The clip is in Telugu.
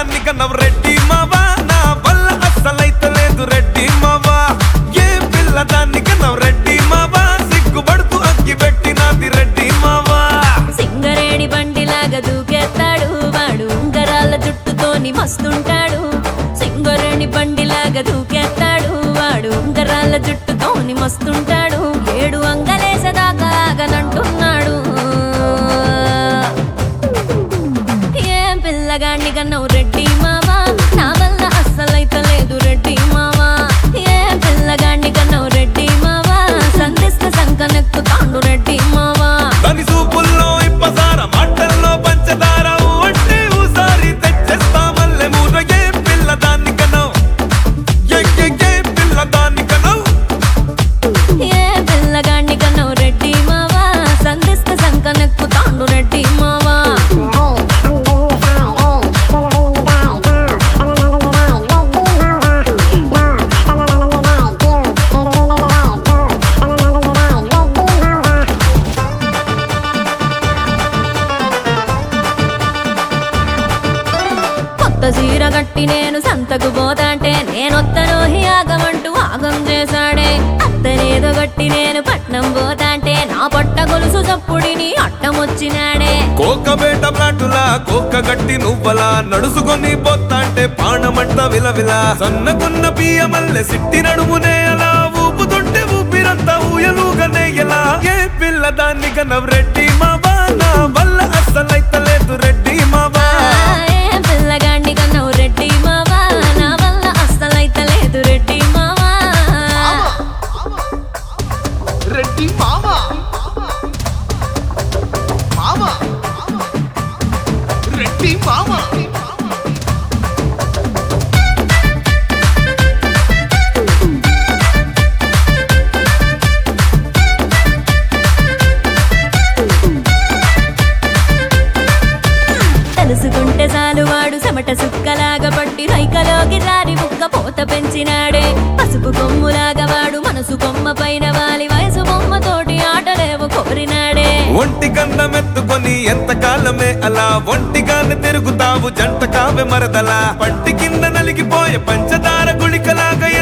దాన్ని కన్నవ్ రెడ్డి మావా నా వల్ల అస్సలైతే లేదు రెడ్డి మావా ఏ పిల్ల దాన్ని కన్నవ్ రెడ్డి మావా సిగ్గుపడుతూ అగ్గి పెట్టినది రెడ్డి మావా సింగరేణి బండిలాగా దూకేస్తాడు వాడు ఉంగరాల జుట్టుతోని మస్తుంటాడు సింగరేణి బండిలాగా దూకేస్తాడు వాడు ఉంగరాల జుట్టుతోని మస్తుంటాడు ఏడు అంగలేసదాకా ఆగనంటున్నాడు ఏం పిల్లగాండి కన్నావు రెడ్డి మావా నా వల్ల అస్సలైతే లేదు రెడ్డి మావా ఏం పిల్లగాండి కన్నావు రెడ్డి మావా సంధిస్తే సంకనెక్కుతాండు రెడ్డి మావా దాని సూపుల్లో ఇప్పసార మాటల్లో పంచదార అంటే ఊసారి తెచ్చేస్తా మల్లె మూర ఏ పిల్ల దాన్ని కనవు ఏ ఏ ఏ పిల్ల దాన్ని కనవు ఏ పిల్లగాండి కన్నావు రెడ్డి మావా సంధిస్తే సంకనెక్కుతాండు రెడ్డి మావా కొత్త చీర గట్టి నేను సంతకు పోతాంటే నేనొత్తను ఆగమంటూ ఆగం చేశాడే అత్తనేదో గట్టి నేను పట్నం పోతాంటే నా పట్ట గొలుసు చప్పుడిని అట్టమొచ్చినాడే కోకబేట ప్లాటులా కోక గట్టి నువ్వలా నడుసుకొని పోతాంటే పాణమంట విలవిల సన్నకున్న బియ్య మల్లె సిట్టి నడుమునే అలా ఊపుతుంటే ఊపిరంతా ఊయలుగానే ఎలా ఏ పిల్ల దాన్ని కనవ్ రెడ్డి మావా నా వల్ల అస్సలైతే లేదు రెడ్డి మావా ఏ పిల్లగాండి కన్నావు రెడ్డి మావా నా వల్ల అస్సలైతే లేదు రెడ్డి మావా రెడ్డి మామ మామ రెడ్డి మామ తెలుసుకుంటే చాలు వాడు చెమట సుక్కలాగా పట్టి రైకలోకి రారి ముక్క పోత పెంచినాడే పసుపు కొమ్ములాగా వాడు మనసు కొమ్మ పైన వాలి వయసు బొమ్మతోటి ఆటలేవు కోరినాడే ఒంటి గంధం ఎత్తుకొని ఎంత కాలమే అలా ఒంటిగానే తిరుగుతావు జంట కావే మరదలా పంటి కింద నలిగిపోయే పంచదార గుళికలాగా